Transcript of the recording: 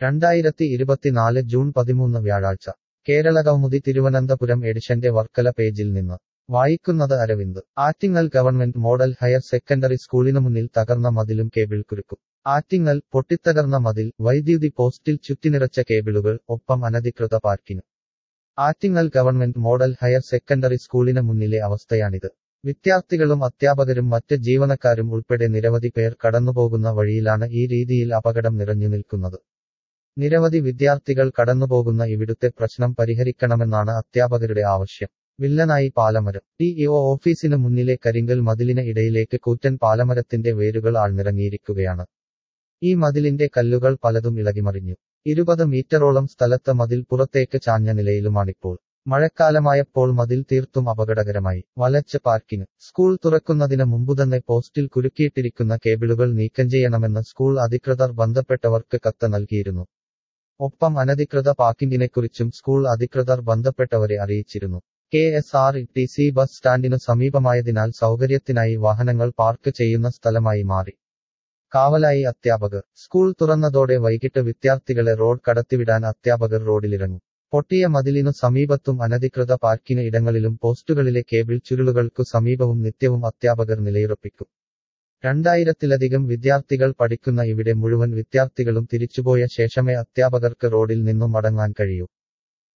രണ്ടായിരത്തി ഇരുപത്തിനാല് ജൂൺ പതിമൂന്ന് വ്യാഴാഴ്ച കേരള കൗമുദി തിരുവനന്തപുരം എഡിഷന്റെ വർക്കല പേജിൽ നിന്ന് വായിക്കുന്നത് Aravind Attingal government model higher secondary സ്കൂളിനു മുന്നിൽ തകർന്ന മതിലും കേബിൾ കുരുക്കും ആറ്റിങ്ങൽ പൊട്ടിത്തകർന്ന മതിൽ വൈദ്യുതി പോസ്റ്റിൽ ചുറ്റിനിറച്ച കേബിളുകൾ ഒപ്പം അനധികൃത parking Attingal government model higher secondary സ്കൂളിന് മുന്നിലെ അവസ്ഥയാണിത് വിദ്യാർത്ഥികളും അധ്യാപകരും മറ്റ് ജീവനക്കാരും ഉൾപ്പെടെ നിരവധി പേർ കടന്നുപോകുന്ന വഴിയിലാണ് ഈ രീതിയിൽ അപകടം നിറഞ്ഞു നിൽക്കുന്നത് നിരവധി വിദ്യാർത്ഥികൾ കടന്നുപോകുന്ന ഇവിടുത്തെ പ്രശ്നം പരിഹരിക്കണമെന്നാണ് അധ്യാപകരുടെ ആവശ്യം വില്ലനായി പാലമരം ഡിഇഒ ഓഫീസിന് മുന്നിലെ കരിങ്കൽ മതിലിന് ഇടയിലേക്ക് കൂറ്റൻ പാലമരത്തിന്റെ വേരുകൾ ആഴ്ന്നിറങ്ങിയിരിക്കുകയാണ് ഈ മതിലിന്റെ കല്ലുകൾ പലതും ഇളകിമറിഞ്ഞു ഇരുപത് മീറ്ററോളം സ്ഥലത്ത് മതിൽ പുറത്തേക്ക് ചാഞ്ഞ നിലയിലുമാണിപ്പോൾ മഴക്കാലമായപ്പോൾ മതിൽ തീർത്തും അപകടകരമായി വലച്ച് പാർക്കിംഗ് സ്കൂൾ തുറക്കുന്നതിന് മുമ്പുതന്നെ പോസ്റ്റിൽ കുരുക്കിയിട്ടിരിക്കുന്ന കേബിളുകൾ നീക്കം ചെയ്യണമെന്ന് സ്കൂൾ അധികൃതർ ബന്ധപ്പെട്ടവർക്ക് കത്ത് നൽകിയിരുന്നു ഒപ്പം അനധികൃത പാർക്കിംഗിനെക്കുറിച്ചും സ്കൂൾ അധികൃതർ ബന്ധപ്പെട്ടവരെ അറിയിച്ചിരുന്നു K S R T C bus സ്റ്റാൻഡിനു സമീപമായതിനാൽ സൗകര്യത്തിനായി വാഹനങ്ങൾ പാർക്ക് ചെയ്യുന്ന സ്ഥലമായി മാറി കാവലായി അധ്യാപകർ സ്കൂൾ തുറന്നതോടെ വൈകിട്ട് വിദ്യാർത്ഥികളെ റോഡ് കടത്തിവിടാൻ അധ്യാപകർ റോഡിലിറങ്ങും പൊട്ടിയ മതിലിനു സമീപത്തും അനധികൃത പാർക്കിന് ഇടങ്ങളിലും പോസ്റ്റുകളിലെ കേബിൾ ചുരുളുകൾക്കു സമീപവും നിത്യവും അധ്യാപകർ നിലയുറപ്പിക്കും രണ്ടായിരത്തിലധികം വിദ്യാർത്ഥികൾ പഠിക്കുന്ന ഇവിടെ മുഴുവൻ വിദ്യാർത്ഥികളും തിരിച്ചുപോയ ശേഷമേ അധ്യാപകർക്ക് റോഡിൽ നിന്നും മടങ്ങാൻ കഴിയൂ